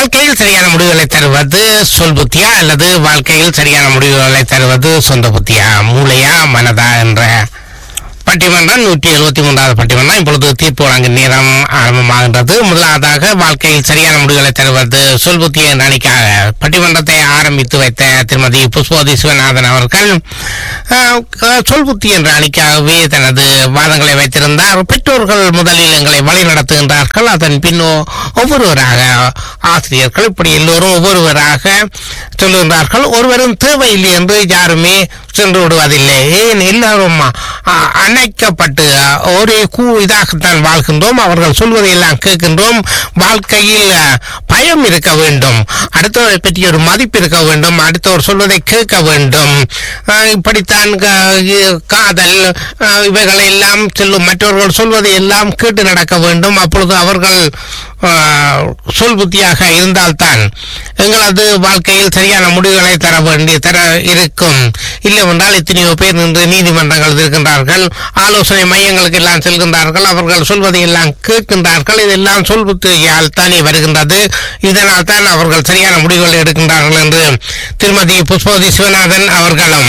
வாழ்க்கையில் சரியான முடிவுகளை தருவது சொல் புத்தியா அல்லது வாழ்க்கையில் சரியான முடிவுகளை தருவது சொந்த புத்தியா மூளையா மனதா என்ற பட்டிமன்றம் நூற்றி எழுபத்தி மூன்றாவது பட்டிமன்றம் இப்பொழுது தீர்ப்பு வழங்கும் நேரம் ஆரம்பமாகின்றது முதலாவதாக வாழ்க்கையில் சரியான முடிவுகளை தருவது சொல் புத்திய என்ற அணிக்காக பட்டிமன்றத்தை ஆரம்பித்து வைத்த திருமதி புஷ்பவதி சிவநாதன் அவர்கள் அஹ், சொல் புத்தி என்ற அணிக்காகவே தனது வாதங்களை வைத்திருந்தார் பெற்றோர்கள் முதலில் எங்களை வழி நடத்துகின்றார்கள் அதன் பின்னோ ஒவ்வொருவராக ஆசிரியர்கள் இப்படி எல்லோரும் ஒவ்வொருவராக சொல்லுகின்றார்கள் ஒருவரும் தேவையில்லை என்று யாருமே சென்று விடுவதில்லை ஏன் எல்லாரும் அ, அணைக்கப்பட்டு அ, ஒரே கூ இதாகத்தான் வாழ்கின்றோம் அவர்கள் சொல்வதை எல்லாம் கேட்கின்றோம் வாழ்க்கையில் அ, பயம் இருக்க வேண்டும் அடுத்தவரை பற்றி ஒரு மதிப்பு இருக்க வேண்டும் அடுத்தவர் சொல்வதை கேட்க வேண்டும் அ, இப்படித்தான் க- இ- காதல் அ, இவைகளை எல்லாம் செல்லும் மற்றவர்கள் சொல்வதை எல்லாம் கேட்டு நடக்க வேண்டும் அப்பொழுது அவர்கள் ஆ, சொல் புத்தியாக இருந்தால்தான் எங்களது வாழ்க்கையில் சரியான முடிவுகளை தர வேண்டிய தர இருக்கும் இல்லை என்றால் எத்தனையோ பேர் நின்று நீதிமன்றங்கள் இருக்கின்றார்கள் ஆலோசனை மையங்களுக்கு எல்லாம் செல்கின்றார்கள் அவர்கள் சொல்வதை எல்லாம் கேட்கின்றார்கள் இதெல்லாம் சொல் புத்தியால் தானே வருகின்றது இதனால் தான் அவர்கள் சரியான முடிவுகளை எடுக்கின்றார்கள் என்று திருமதி புஷ்பவதி சிவநாதன் அவர்களும்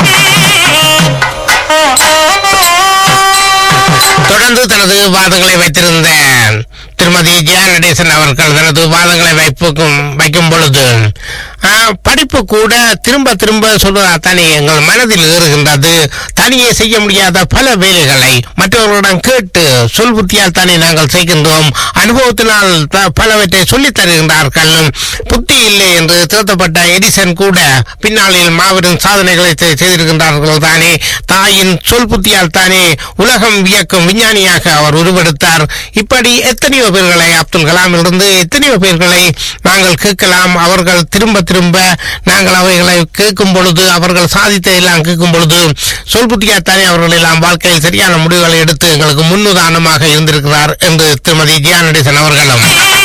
தொடர்ந்து தனது வாதங்களை வைத்திருந்த திருமதி ஜெயா நடேசன் அவர்கள் தனது வாதங்களை வைப்புக்கும் வைக்கும் பொழுது ஆ, படிப்பு கூட திரும்ப திரும்ப சொல்வதாத்தானே எங்கள் மனதில் ஏறுகின்றது தனியே செய்ய முடியாத பல வேலைகளை மற்றவர்களிடம் கேட்டு சொல் புத்தியால் தானே நாங்கள் செய்கின்றோம் அனுபவத்தினால் த- பலவற்றை சொல்லித் தருகின்றார்கள் புத்தி இல்லை என்று திருத்தப்பட்ட எடிசன் கூட பின்னாளில் மாபெரும் சாதனைகளை செ- செய்திருக்கின்றார்கள் தானே தாயின் சொல் புத்தியால் தானே உலகம் வியக்கும் விஞ்ஞானியாக அவர் உருவெடுத்தார் இப்படி எத்தனையோ பேர்களை அப்துல் கலாமிலிருந்து எத்தனையோ பேர்களை நாங்கள் கேட்கலாம் அவர்கள் திரும்ப திரும்ப நாங்கள் அவைகளை கேட்கும் பொழுது அவர்கள் சாதித்ததை எல்லாம் கேட்கும் பொழுது சொல் புத்தியாத்தானே அவர்கள் எல்லாம் வாழ்க்கையில் சரியான முடிவுகளை எடுத்து எங்களுக்கு முன்னுதாரணமாக இருந்திருக்கிறார் என்று திருமதி ஜியா நடேசன் அவர்களும்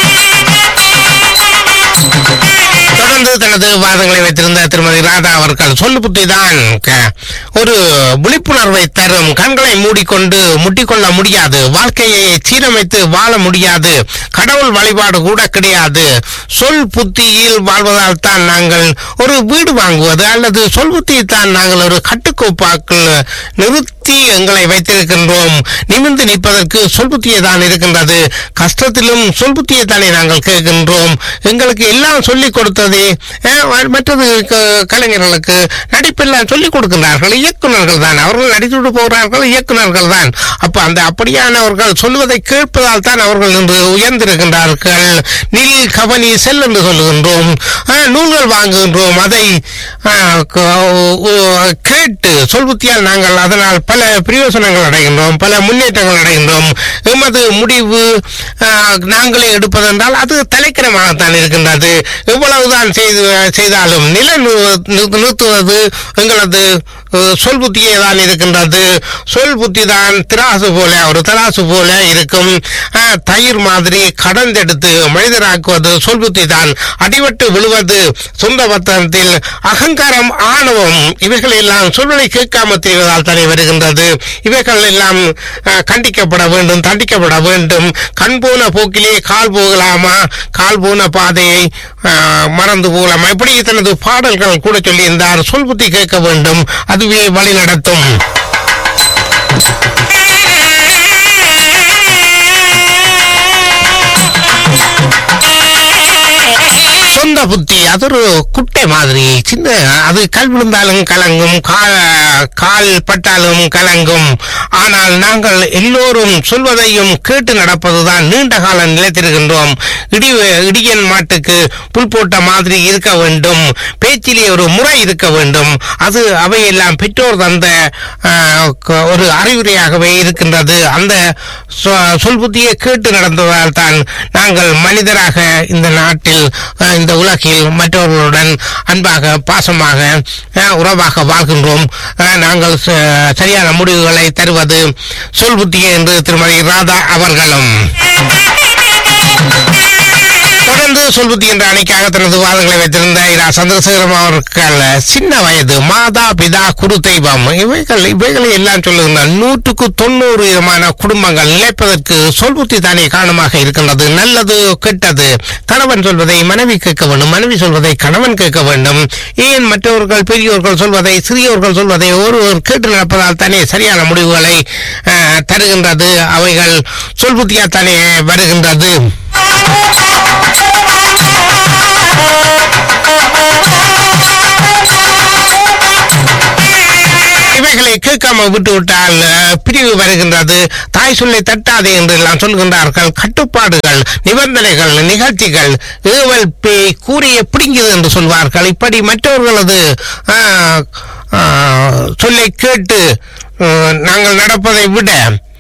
தொடர்ந்து தனது வாதங்களை வைத்திருந்த திருமதி ராதா அவர்கள் சொல்லு புத்தி தான் ஒரு விழிப்புணர்வை தரும் கண்களை மூடிக்கொண்டு முட்டிக்கொள்ள முடியாது வாழ்க்கையை சீரமைத்து வாழ முடியாது கடவுள் வழிபாடு கூட கிடையாது சொல் புத்தியில் வாழ்வதால் தான் நாங்கள் ஒரு வீடு வாங்குவது அல்லது சொல் புத்தியை தான் நாங்கள் ஒரு கட்டுக்கோப்பாக்கள் நிறுத்தி எங்களை வைத்திருக்கின்றோம் நிமிர்ந்து நிற்பதற்கு சொல் புத்தியை தான் இருக்கின்றது கஷ்டத்திலும் சொல் புத்தியை தானே நாங்கள் கேட்கின்றோம் எங்களுக்கு எல்லாம் சொல்லிக் கொடுத்ததே அஹ், மற்றது க- கலைஞர்களுக்கு நடிப்பெல்லாம் சொல்லிக் கொடுக்கின்றார்கள் இயக்குனர்கள் தான் அவர்கள் நடித்துவிட்டு போகிறார்கள் இயக்குனர்கள் தான் அப்ப அந்த அப்படியானவர்கள் சொல்வதை கேட்பதால் தான் அவர்கள் இன்று உயர்ந்திருக்கின்றார்கள் நில் கவனி செல் என்று சொல்லுகின்றோம் அஹ், நூல்கள் வாங்குகின்றோம் அதை அஹ், க- உ- கேட்டு சொல்புத்தியால் நாங்கள் அதனால் பல பிரயோசனங்கள் அடைகின்றோம் பல முன்னேற்றங்கள் அடைகின்றோம் எமது முடிவு அஹ், நாங்களே எடுப்பதென்றால் அது தலைக்கணமாகத்தான் இருக்கின்றது எவ்வளவுதான் செய்து செய்தாலும் நில நிறுத்துவது எங்களது அஹ், சொல் புத்தியே தான் இருக்கின்றது சொல் புத்தி தான் திராசு போல ஒரு தராசு போல இருக்கும் அஹ், தயிர் மாதிரி கடந்தெடுத்து மனிதராக்குவது சொல் புத்தி தான் அடிபட்டு விழுவது சொந்த பத்திரத்தில் அகங்காரம் ஆணவம் இவைகள் எல்லாம் சொல்வதை கேட்காம செய்வதால் தானே வருகின்றது இவைகள் எல்லாம் அஹ், கண்டிக்கப்பட வேண்டும் தண்டிக்கப்பட வேண்டும் கண் போன போக்கிலே கால் போகலாமா கால் போன பாதையை அஹ், மறந்து போகலாமா இப்படி தனது பாடல்கள் கூட சொல்லியிருந்தார் சொல் புத்தி கேட்க வேண்டும் அதுவே வழி நடத்தும் சொந்த புத்தி அது ஒரு குட்டை மாதிரி சின்ன அது கல் விழுந்தாலும் கலங்கும் கா- கால் பட்டாலும் கலங்கும் ஆனால் நாங்கள் எல்லோரும் சொல்வதையும் கேட்டு நடப்பதுதான் நீண்ட காலம் நிலைத்திருக்கின்றோம் இடி இடியன் மாட்டுக்கு புல் போட்ட மாதிரி இருக்க வேண்டும் பேச்சிலே ஒரு முறை இருக்க வேண்டும் அது அவையெல்லாம் பெற்றோர் தந்த ஆஹ், க- ஒரு அறிவுரையாகவே இருக்கின்றது அந்த சொ- சொல் புத்தியை கேட்டு நடந்ததால் தான் நாங்கள் மனிதராக இந்த நாட்டில் அஹ், இந்த உலகில் மற்றவர்களுடன் அன்பாக பாசமாக அஹ், உறவாக வாழ்கின்றோம் அஹ், நாங்கள் ச- சரியான முடிவுகளை தருவது சொல் புத்தியே என்று திருமதி ராதா அவர்களும் தொடர்ந்து சொல்புத்தி என்ற அணிக்காக தனது வாதங்களை வைத்திருந்த இரா சந்திரசேகரம் அவர்கள் சின்ன வயது மாதா பிதா குரு தெய்வம் இவைகள் இவைகளை எல்லாம் சொல்லுகின்ற நூற்றுக்கு தொண்ணூறு விதமான குடும்பங்கள் நிலைப்பதற்கு சொல்புத்தி தானே காரணமாக இருக்கின்றது நல்லது கெட்டது கணவன் சொல்வதை மனைவி கேட்க வேண்டும் மனைவி சொல்வதை கணவன் கேட்க வேண்டும் ஏன் மற்றவர்கள் பெரியோர்கள் சொல்வதை சிறியோர்கள் சொல்வதை ஒருவர் கேட்டு நடப்பதால் தானே சரியான முடிவுகளை அஹ், தருகின்றது அவைகள் சொல்புத்தியாத்தானே வருகின்றது இவைகளை கேட்காம விட்டு விட்டால் அஹ், பிரிவு வருகின்றது தாய் சொல்லை தட்டாதே என்று எல்லாம் சொல்கின்றார்கள் கட்டுப்பாடுகள் நிபந்தனைகள் நிகழ்ச்சிகள் ஏவல் பேய் கூறிய பிடிங்குது என்று சொல்வார்கள் இப்படி மற்றவர்களது அஹ், அஹ், சொல்லை கேட்டு அஹ், நாங்கள் நடப்பதை விட